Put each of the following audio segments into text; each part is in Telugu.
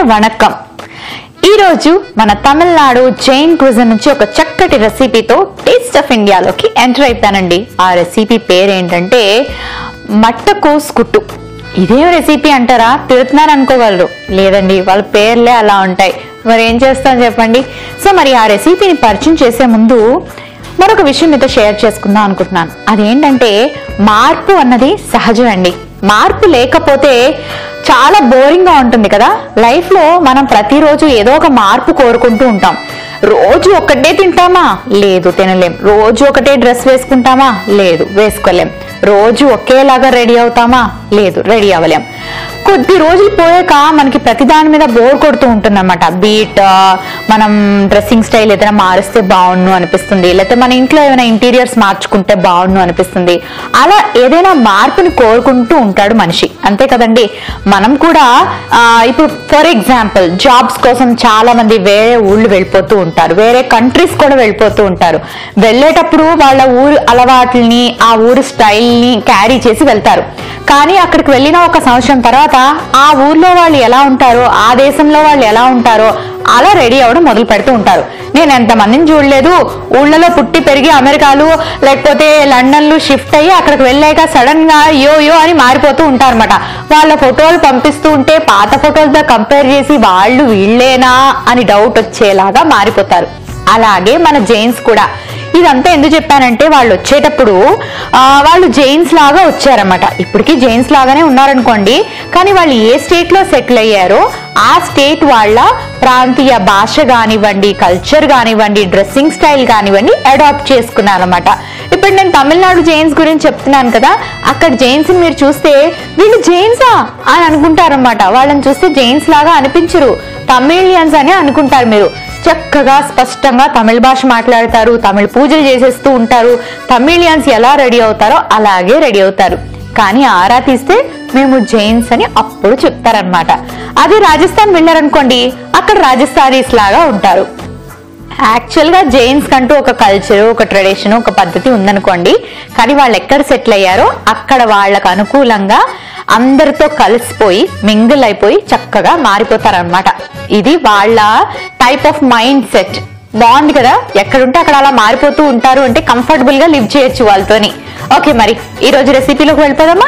వణక్కం ఈరోజు మన తమిళనాడు జైన్ క్విజన్ నుంచి ఒక చక్కటి రెసిపీతో టేస్ట్ ఆఫ్ ఇండియాలోకి ఎంటర్ అయిపోయానండి ఆ రెసిపీ పేరు ఏంటంటే మట్టకోస్ కుట్టు ఇదేం రెసిపీ అంటారా తిడుతున్నారు అనుకోగలరు లేదండి వాళ్ళ పేర్లే అలా ఉంటాయి మరి ఏం చేస్తాం చెప్పండి సో మరి ఆ రెసిపీని పరిచయం చేసే ముందు మరొక విషయం మీతో షేర్ చేసుకుందాం అనుకుంటున్నాను అదేంటంటే మార్పు అన్నది సహజం అండి మార్పు లేకపోతే చాలా బోరింగ్ గా ఉంటుంది కదా లైఫ్ లో మనం ప్రతిరోజు ఏదో ఒక మార్పు కోరుకుంటూ ఉంటాం రోజు ఒకటే తింటామా లేదు తినలేం రోజు ఒకటే డ్రెస్ వేసుకుంటామా లేదు వేసుకోలేం రోజు ఒకేలాగా రెడీ అవుతామా లేదు రెడీ అవ్వలేం కొద్ది రోజులు పోయాక మనకి ప్రతి దాని మీద బోర్ కొడుతూ ఉంటుందన్నమాట బీట్ మనం డ్రెస్సింగ్ స్టైల్ ఏదైనా మారిస్తే బాగుండు అనిపిస్తుంది లేకపోతే మన ఇంట్లో ఏమైనా ఇంటీరియర్స్ మార్చుకుంటే బాగుండు అనిపిస్తుంది అలా ఏదైనా మార్పుని కోరుకుంటూ ఉంటాడు మనిషి అంతే కదండి మనం కూడా ఆ, ఇప్పుడు ఫర్ ఎగ్జాంపుల్ జాబ్స్ కోసం చాలా మంది వేరే ఊళ్ళు వెళ్ళిపోతూ ఉంటారు వేరే కంట్రీస్ కూడా వెళ్ళిపోతూ ఉంటారు వెళ్ళేటప్పుడు వాళ్ళ ఊరు అలవాట్లని ఆ ఊరు స్టైల్ని క్యారీ చేసి వెళ్తారు కానీ అక్కడికి వెళ్ళిన ఒక సంవత్సరం తర్వాత ఆ ఊర్లో వాళ్ళు ఎలా ఉంటారో ఆ దేశంలో వాళ్ళు ఎలా ఉంటారో అలా రెడీ అవ్వడం మొదలు పెడుతూ ఉంటారు నేను ఎంతమందిని చూడలేదు ఊళ్ళలో పుట్టి పెరిగి అమెరికాలు లేకపోతే లండన్లు షిఫ్ట్ అయ్యి అక్కడికి వెళ్ళాక సడన్ గా యో యో అని మారిపోతూ ఉంటారన్నమాట వాళ్ళ ఫోటోలు పంపిస్తూ ఉంటే పాత ఫోటోలతో కంపేర్ చేసి వాళ్ళు వీళ్ళేనా అని డౌట్ వచ్చేలాగా మారిపోతారు అలాగే మన జైన్స్ కూడా ఇదంతా ఎందుకు చెప్పానంటే వాళ్ళు వచ్చేటప్పుడు ఆ, వాళ్ళు జైన్స్ లాగా వచ్చారన్నమాట ఇప్పటికీ జైన్స్ లాగానే ఉన్నారనుకోండి కానీ వాళ్ళు ఏ స్టేట్ లో సెటిల్ అయ్యారో ఆ స్టేట్ వాళ్ళ ప్రాంతీయ భాష కానివ్వండి కల్చర్ కానివ్వండి డ్రెస్సింగ్ స్టైల్ కానివ్వండి అడాప్ట్ చేసుకున్నారన్నమాట ఇప్పుడు నేను తమిళనాడు జైన్స్ గురించి చెప్తున్నాను కదా అక్కడ జైన్స్ మీరు చూస్తే వీళ్ళు జైన్సా అని అనుకుంటారన్నమాట వాళ్ళని చూస్తే జైన్స్ లాగా అనిపించరు తమిళియన్స్ అని అనుకుంటారు మీరు చక్కగా స్పష్టంగా తమిళ భాష మాట్లాడతారు తమిళ పూజలు చేసేస్తూ ఉంటారు తమిళియన్స్ ఎలా రెడీ అవుతారో అలాగే రెడీ అవుతారు కానీ ఆరా తీస్తే మేము జైన్స్ అని అప్పుడు చెప్తారనమాట అది రాజస్థాన్ వెళ్ళారనుకోండి అక్కడ రాజస్థానీస్ లాగా ఉంటారు యాక్చువల్ గా జైన్స్ కంటూ ఒక కల్చర్ ఒక ట్రెడిషన్ ఒక పద్ధతి ఉందనుకోండి కానీ వాళ్ళు ఎక్కడ సెటిల్ అయ్యారో అక్కడ వాళ్ళకు అనుకూలంగా అందరితో కలిసిపోయి మింగిల్ అయిపోయి చక్కగా మారిపోతారనమాట ఇది వాళ్ళ టైప్ ఆఫ్ మైండ్ సెట్ బాగుంది కదా ఎక్కడుంటే అక్కడ అలా మారిపోతూ ఉంటారు అంటే కంఫర్టబుల్ గా లివ్ చేయొచ్చు వాళ్ళతోని ఓకే మరి ఈ రోజు రెసిపీలోకి వెళ్ళిపోదామా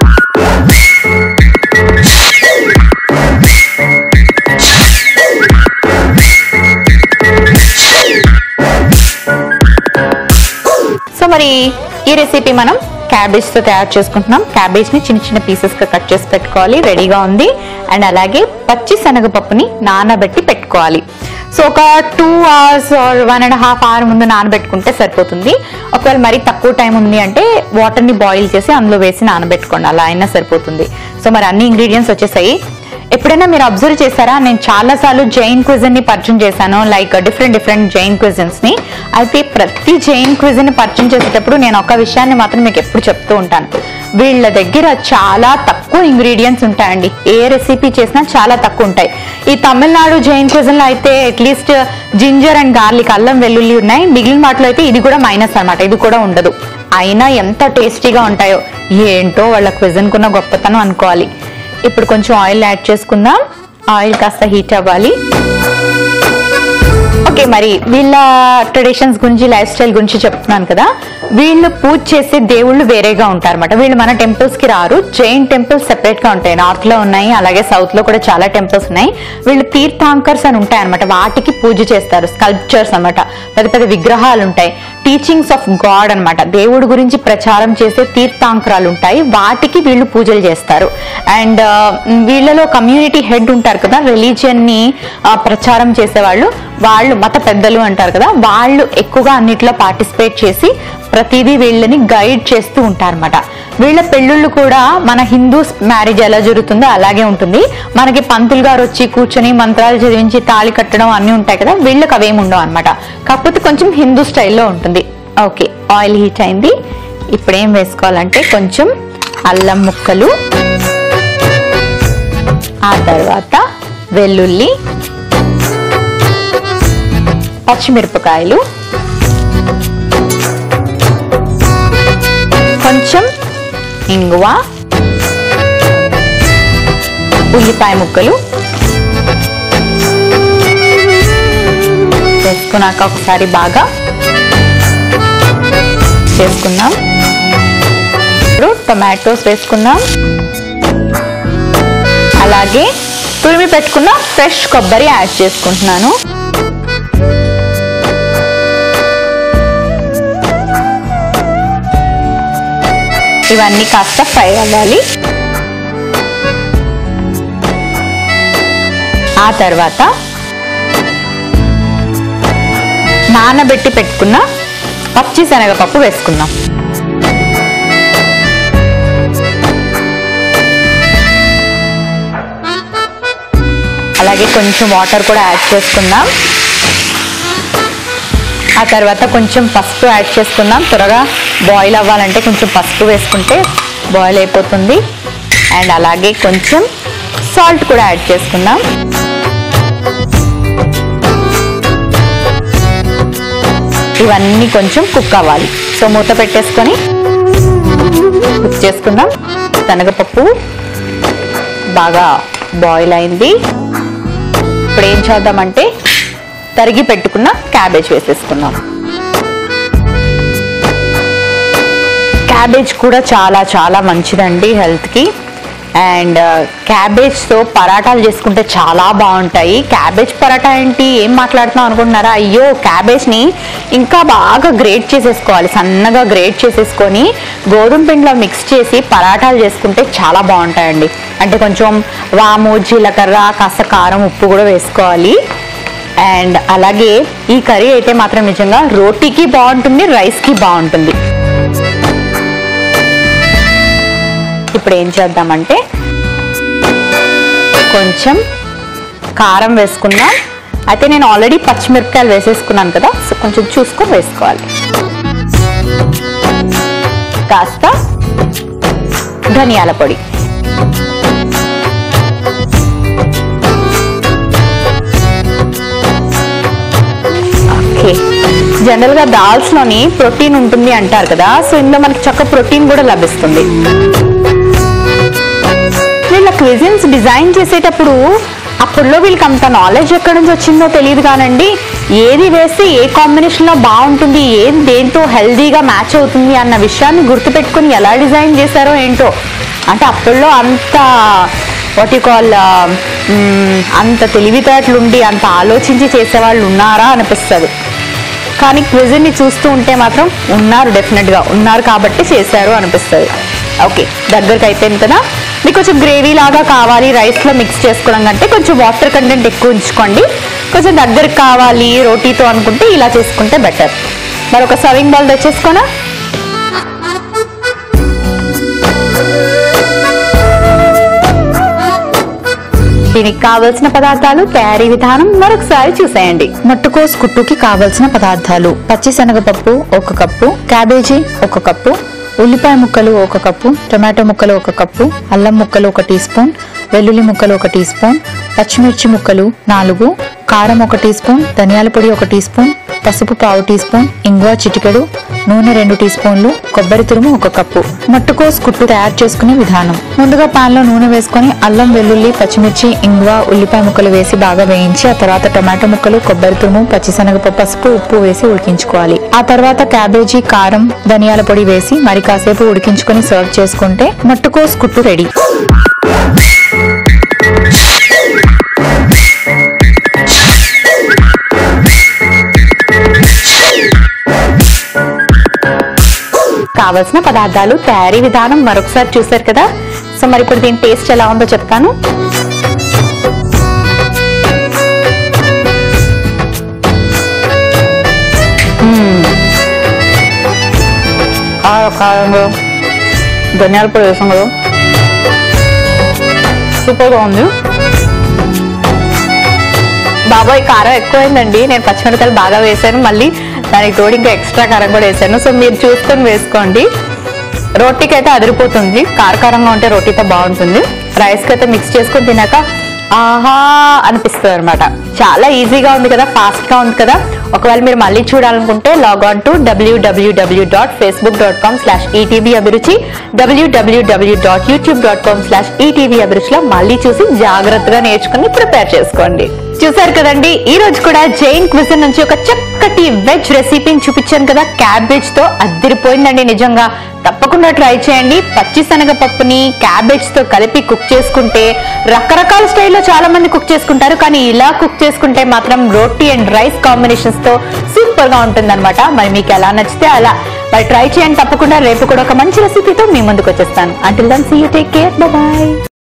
సో మరి ఈ రెసిపీ మనం క్యాబేజ్ తో తయారు చేసుకుంటున్నాం క్యాబేజ్ ని చిన్న చిన్న పీసెస్ గా కట్ చేసి పెట్టుకోవాలి రెడీగా ఉంది అండ్ అలాగే పచ్చి శనగపప్పుని నానబెట్టి పెట్టుకోవాలి సో ఒక two hours or one and half hour ముందు నానబెట్టుకుంటే సరిపోతుంది ఒకవేళ మరీ తక్కువ టైం ఉంది అంటే వాటర్ ని బాయిల్ చేసి అందులో వేసి నానబెట్టుకోండి అలా అయినా సరిపోతుంది సో మరి అన్ని ఇంగ్రీడియంట్స్ వచ్చేసాయి ఎప్పుడైనా మీరు అబ్జర్వ్ చేశారా నేను చాలా సార్లు జైన్ క్విజన్ ని పరిచయం చేశాను like different different Jain cuisines ని అయితే ప్రతి జైన్ క్విజన్ ని పరిచయం చేసేటప్పుడు నేను ఒక విషయాన్ని మాత్రం మీకు ఎప్పుడు చెప్తూ ఉంటాను వీళ్ళ దగ్గర చాలా తక్కువ ఇంగ్రీడియంట్స్ ఉంటాయండి ఏ రెసిపీ చేసినా చాలా తక్కువ ఉంటాయి ఈ తమిళనాడు జైన్ క్విజన్ లో అయితే అట్లీస్ట్ జింజర్ అండ్ గార్లిక్ అల్లం వెల్లుల్లి ఉన్నాయి మిగిలిన వాటిలో అయితే ఇది కూడా మైనస్ అన్నమాట ఇది కూడా ఉండదు అయినా ఎంత టేస్టీగా ఉంటాయో ఏంటో వాళ్ళ క్విజన్ కున్న గొప్పతనం అనుకోవాలి ఇప్పుడు కొంచెం ఆయిల్ యాడ్ చేసుకుందాం ఆయిల్ కాస్త హీట్ అవ్వాలి ఓకే మరి వీళ్ళ ట్రెడిషన్స్ గురించి లైఫ్ స్టైల్ గురించి చెప్తున్నాను కదా వీళ్ళు పూజ చేసే దేవుళ్ళు వేరేగా ఉంటారన్నమాట వీళ్ళు మన టెంపుల్స్ కి రారు జైన్ టెంపుల్స్ సెపరేట్ గా ఉంటాయి నార్త్ లో ఉన్నాయి అలాగే సౌత్ లో కూడా చాలా టెంపుల్స్ ఉన్నాయి వీళ్ళు తీర్థాంకర్స్ అని ఉంటాయి అనమాట వాటికి పూజ చేస్తారు స్కల్ప్చర్స్ అన్నమాట పెద్ద పెద్ద విగ్రహాలు ఉంటాయి టీచింగ్స్ ఆఫ్ గాడ్ అన్నమాట దేవుడి గురించి ప్రచారం చేసే తీర్థాంకరాలు ఉంటాయి వాటికి వీళ్ళు పూజలు చేస్తారు అండ్ వీళ్ళలో కమ్యూనిటీ హెడ్ ఉంటారు కదా రిలీజియన్ ని ఆ, ప్రచారం చేసేవాళ్ళు వాళ్ళు మత పెద్దలు అంటారు కదా వాళ్ళు ఎక్కువగా అన్నిట్లో పార్టిసిపేట్ చేసి ప్రతిదీ వీళ్ళని గైడ్ చేస్తూ ఉంటారన్నమాట వీళ్ళ పెళ్ళిళ్ళు కూడా మన హిందూస్ మ్యారేజ్ ఎలా జరుగుతుందో అలాగే ఉంటుంది మనకి పంతులు గారు వచ్చి కూర్చొని మంత్రాలు చదివించి తాళి కట్టడం అన్నీ ఉంటాయి కదా వీళ్ళకి అవేమి ఉండవు అనమాట కాకపోతే కొంచెం హిందూ స్టైల్లో ఉంటుంది ఓకే ఆయిల్ హీట్ అయింది ఇప్పుడు ఏం వేసుకోవాలంటే కొంచెం అల్లం ముక్కలు ఆ తర్వాత వెల్లుల్లి పచ్చిమిరపకాయలు కొంచెం ఇంగువ ఉల్లిపాయ ముక్కలు వేసుకున్నాక ఒకసారి బాగా చేసుకుందాం ఇప్పుడు టొమాటోస్ వేసుకుందాం అలాగే తురిమి పెట్టుకున్న ఫ్రెష్ కొబ్బరి యాడ్ చేసుకుంటున్నాను ఇవన్నీ కాస్త ఫ్రై అవ్వాలి ఆ తర్వాత నానబెట్టి పెట్టుకున్న పచ్చి శనగపప్పు వేసుకుందాం అలాగే కొంచెం వాటర్ కూడా యాడ్ చేసుకుందాం ఆ తర్వాత కొంచెం పసుపు యాడ్ చేసుకుందాం త్వరగా బాయిల్ అవ్వాలంటే కొంచెం పసుపు వేసుకుంటే బాయిల్ అయిపోతుంది అండ్ అలాగే కొంచెం సాల్ట్ కూడా యాడ్ చేసుకుందాం ఇవన్నీ కొంచెం కుక్ అవ్వాలి సో మూత పెట్టేసుకొని కుక్ చేసుకుందాం శనగపప్పు బాగా బాయిల్ అయింది ఇప్పుడు ఏం చేద్దామంటే తరిగి పెట్టుకున్న క్యాబేజ్ వేసేసుకుందాం క్యాబేజ్ కూడా చాలా చాలా మంచిదండి హెల్త్కి అండ్ క్యాబేజ్తో పరాటాలు చేసుకుంటే చాలా బాగుంటాయి క్యాబేజ్ పరాటా ఏంటి ఏం మాట్లాడుతున్నాం అనుకుంటున్నారా అయ్యో క్యాబేజ్ని ఇంకా బాగా గ్రేట్ చేసేసుకోవాలి సన్నగా గ్రేట్ చేసేసుకొని గోధుమ పిండిలో మిక్స్ చేసి పరాటాలు చేసుకుంటే చాలా బాగుంటాయండి అంటే కొంచెం వాము జీలకర్ర కాస్త కారం ఉప్పు కూడా వేసుకోవాలి అండ్ అలాగే ఈ కర్రీ అయితే మాత్రం నిజంగా రోటీకి బాగుంటుంది రైస్కి బాగుంటుంది ఇప్పుడు ఏం చేద్దామంటే కొంచెం కారం వేసుకుందాం అయితే నేను ఆల్రెడీ పచ్చిమిరపకాయలు వేసేసుకున్నాను కదా సో కొంచెం చూసుకొని వేసుకోవాలి కాస్త ధనియాల పొడి ఓకే జనరల్ గా దాల్స్ లోని ప్రోటీన్ ఉంటుంది అంటారు కదా సో ఇందులో మనకి చక్క ప్రోటీన్ కూడా లభిస్తుంది వీళ్ళ క్విజిన్స్ డిజైన్ చేసేటప్పుడు అప్పుడులో వీళ్ళకి అంత నాలెడ్జ్ ఎక్కడి నుంచి వచ్చిందో తెలియదు కానండి ఏది వేస్తే ఏ కాంబినేషన్లో బాగుంటుంది ఏది దేంతో హెల్దీగా మ్యాచ్ అవుతుంది అన్న విషయాన్ని గుర్తుపెట్టుకుని ఎలా డిజైన్ చేశారో ఏంటో అంటే అప్పుడులో అంత వాట్ యు కాల్ అంత తెలివితేటలుండి అంత ఆలోచించి చేసేవాళ్ళు ఉన్నారా అనిపిస్తుంది కానీ క్విజన్ని చూస్తూ ఉంటే మాత్రం ఉన్నారు డెఫినెట్గా ఉన్నారు కాబట్టి చేశారు అనిపిస్తుంది ఓకే దగ్గరకు అయిపోయింది కదా మీకు కొంచెం గ్రేవీ లాగా కావాలి రైస్లో మిక్స్ చేసుకోవడం కంటే కొంచెం వాటర్ కంటెంట్ ఎక్కువ ఉంచుకోండి కొంచెం దగ్గరకు కావాలి రోటీతో అనుకుంటే ఇలా చేసుకుంటే బెటర్ మరి ఒక సర్వింగ్ బౌల్ తెచ్చేసుకోనా దీనికి కావలసిన పదార్థాలు తయారీ విధానం మరొకసారి చూసేయండి మట్టుకోస్ కుట్టుకి కావలసిన పదార్థాలు పచ్చి శనగపప్పు ఒక కప్పు క్యాబేజీ ఒక కప్పు ఉల్లిపాయ ముక్కలు ఒక కప్పు టొమాటో ముక్కలు ఒక కప్పు అల్లం ముక్కలు ఒక టీ స్పూన్ వెల్లుల్లి ముక్కలు ఒక టీ స్పూన్ పచ్చిమిర్చి ముక్కలు నాలుగు కారం ఒక టీ స్పూన్ ధనియాల పొడి ఒక టీ స్పూన్ పసుపు పావు టీ స్పూన్ ఇంగువ చిటికెడు నూనె రెండు టీ స్పూన్లు కొబ్బరి తురుము ఒక కప్పు మట్టుకోస్ కుట్టు తయారు చేసుకునే విధానం ముందుగా పాన్ లో నూనె వేసుకొని అల్లం వెల్లుల్లి పచ్చిమిర్చి ఇంగువ ఉల్లిపాయ ముక్కలు వేసి బాగా వేయించి ఆ తర్వాత టమాటో ముక్కలు కొబ్బరి తురుము పచ్చిశనగపప్పు పసుపు ఉప్పు వేసి ఉడికించుకోవాలి ఆ తర్వాత క్యాబేజీ కారం ధనియాల పొడి వేసి మరి కాసేపు ఉడికించుకొని సర్వ్ చేసుకుంటే మట్టుకోస్ కుట్టు రెడీ కావలసిన పదార్థాలు తయారీ విధానం మరొకసారి చూసారు కదా సో మరి ఇప్పుడు దీని టేస్ట్ ఎలా ఉందో చెప్తాను మ్మ్. కారం కారంగా ధనియాల పొడి వేసాం కదా సూపర్గా ఉంది బాబాయ్ కారం ఎక్కువైందండి నేను పచ్చిమిరపకాయలు బాగా వేసాను మళ్ళీ దానికి తోడు ఇంకా ఎక్స్ట్రా కారం కూడా వేసాను సో మీరు చూసుకొని వేసుకోండి రోటీకి అయితే అదిరిపోతుంది కారకారంగా ఉంటే రోటీతో బాగుంటుంది రైస్కి అయితే మిక్స్ చేసుకొని తినాక ఆహా అనిపిస్తుంది అనమాట చాలా ఈజీగా ఉంది కదా ఫాస్ట్గా ఉంది కదా ఒకవేళ మీరు మళ్ళీ చూడాలనుకుంటే log on to W W W dot Facebook dot com slash ETV Abhiruchi W W W dot YouTube dot com slash ETV అభిరుచిలో మళ్ళీ చూసి జాగ్రత్తగా నేర్చుకుని ప్రిపేర్ చేసుకోండి చూసారు కదండి ఈ రోజు కూడా జైన్ క్విజన్ నుంచి ఒక చక్కటి వెజ్ రెసిపీని చూపించాను కదా క్యాబేజ్ తో అద్దరిపోయిందండి నిజంగా తప్పకుండా ట్రై చేయండి పచ్చి శనగపప్పుని క్యాబేజ్ తో కలిపి కుక్ చేసుకుంటే రకరకాల స్టైల్లో చాలా మంది కుక్ చేసుకుంటారు కానీ ఇలా కుక్ చేసుకుంటే మాత్రం రోటీ అండ్ రైస్ కాంబినేషన్స్ తో సూపర్ గా ఉంటుంది మరి మీకు ఎలా నచ్చితే అలా మరి ట్రై చేయండి తప్పకుండా రేపు కూడా ఒక మంచి రెసిపీతో మీ ముందుకు వచ్చేస్తాను until then see you take care bye